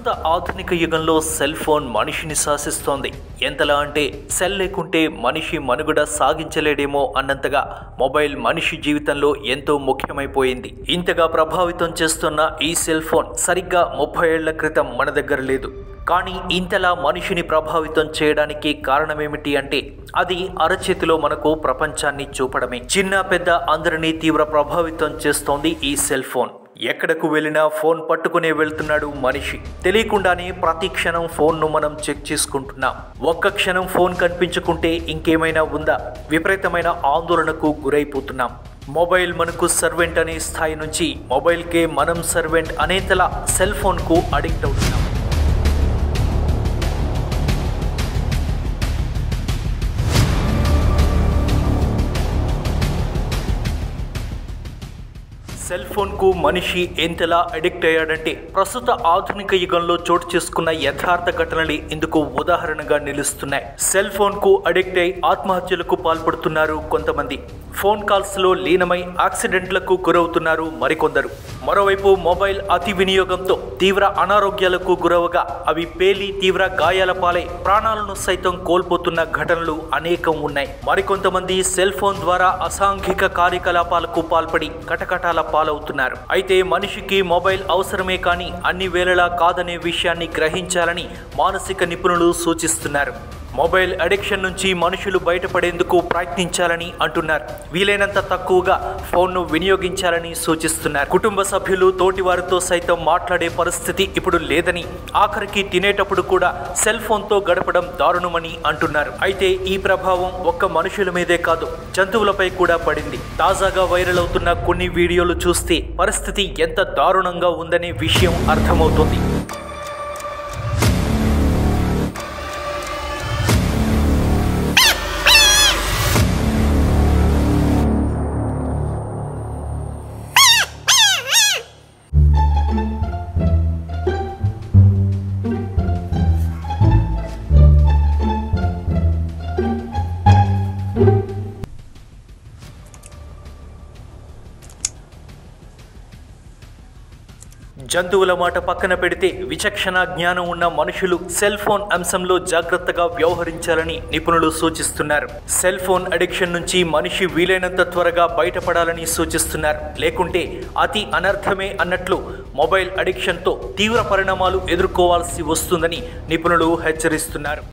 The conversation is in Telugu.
ప్రస్తుత ఆధునిక యుగంలో సెల్ ఫోన్ మనిషిని శాసిస్తోంది ఎంతలా అంటే సెల్ లేకుంటే మనిషి మనుగడ సాగించలేడేమో అన్నంతగా మొబైల్ మనిషి జీవితంలో ఎంతో ముఖ్యమైపోయింది ఇంతగా ప్రభావితం చేస్తున్న ఈ సెల్ ఫోన్ సరిగ్గా ముప్పై ఏళ్ల క్రితం మన దగ్గర లేదు కానీ ఇంతలా మనిషిని ప్రభావితం చేయడానికి కారణమేమిటి అంటే అది అరచేతిలో మనకు ప్రపంచాన్ని చూపడమే చిన్న పెద్ద అందరినీ తీవ్ర ప్రభావితం చేస్తోంది ఈ సెల్ ఫోన్ ఎక్కడకు వెళ్ళినా ఫోన్ పట్టుకునే వెళ్తున్నాడు మనిషి తెలియకుండానే ప్రతి క్షణం ఫోన్ను మనం చెక్ చేసుకుంటున్నాం ఒక్క క్షణం ఫోన్ కనిపించకుంటే ఇంకేమైనా ఉందా విపరీతమైన ఆందోళనకు గురైపోతున్నాం మొబైల్ మనకు సర్వెంట్ అనే స్థాయి నుంచి మొబైల్కే మనం సర్వెంట్ అనేంతలా సెల్ ఫోన్కు అడిక్ట్ అవుతున్నాం సెల్ ఫోన్కు మనిషి ఎంతలా అడిక్ట్ అయ్యాడంటే ప్రస్తుత ఆధునిక యుగంలో చోటు చేసుకున్న యథార్థ ఘటనలు ఇందుకు ఉదాహరణగా నిలుస్తున్నాయి సెల్ ఫోన్కు అడిక్ట్ అయి ఆత్మహత్యలకు పాల్పడుతున్నారు కొంతమంది ఫోన్ కాల్స్లో లీనమై యాక్సిడెంట్లకు గురవుతున్నారు మరికొందరు మరోవైపు మొబైల్ అతి వినియోగంతో తీవ్ర అనారోగ్యాలకు గురవగా అవి పేలి తీవ్ర గాయాల పాలై ప్రాణాలను సైతం కోల్పోతున్న ఘటనలు అనేకం ఉన్నాయి మరికొంతమంది సెల్ ఫోన్ ద్వారా అసాంఘిక కార్యకలాపాలకు పాల్పడి కటకటాల పాలవుతున్నారు అయితే మనిషికి మొబైల్ అవసరమే కానీ అన్ని వేళలా కాదనే విషయాన్ని గ్రహించాలని మానసిక నిపుణులు సూచిస్తున్నారు మొబైల్ అడిక్షన్ నుంచి మనుషులు బయటపడేందుకు ప్రయత్నించాలని అంటున్నారు వీలైనంత తక్కువగా ఫోన్ను వినియోగించాలని సూచిస్తున్నారు కుటుంబ సభ్యులు తోటివారితో సైతం మాట్లాడే పరిస్థితి ఇప్పుడు లేదని ఆఖరికి తినేటప్పుడు కూడా సెల్ ఫోన్తో గడపడం దారుణమని అంటున్నారు అయితే ఈ ప్రభావం ఒక్క మనుషుల మీదే కాదు జంతువులపై కూడా పడింది తాజాగా వైరల్ అవుతున్న కొన్ని వీడియోలు చూస్తే పరిస్థితి ఎంత దారుణంగా ఉందనే విషయం అర్థమవుతుంది జంతువుల మాట పక్కన పెడితే విచక్షణ జ్ఞానం ఉన్న మనుషులు సెల్ ఫోన్ అంశంలో జాగ్రత్తగా వ్యవహరించాలని నిపుణులు సూచిస్తున్నారు సెల్ ఫోన్ అడిక్షన్ నుంచి మనిషి వీలైనంత త్వరగా బయటపడాలని సూచిస్తున్నారు లేకుంటే అతి అనర్థమే అన్నట్లు మొబైల్ అడిక్షన్తో తీవ్ర పరిణామాలు ఎదుర్కోవాల్సి వస్తుందని నిపుణులు హెచ్చరిస్తున్నారు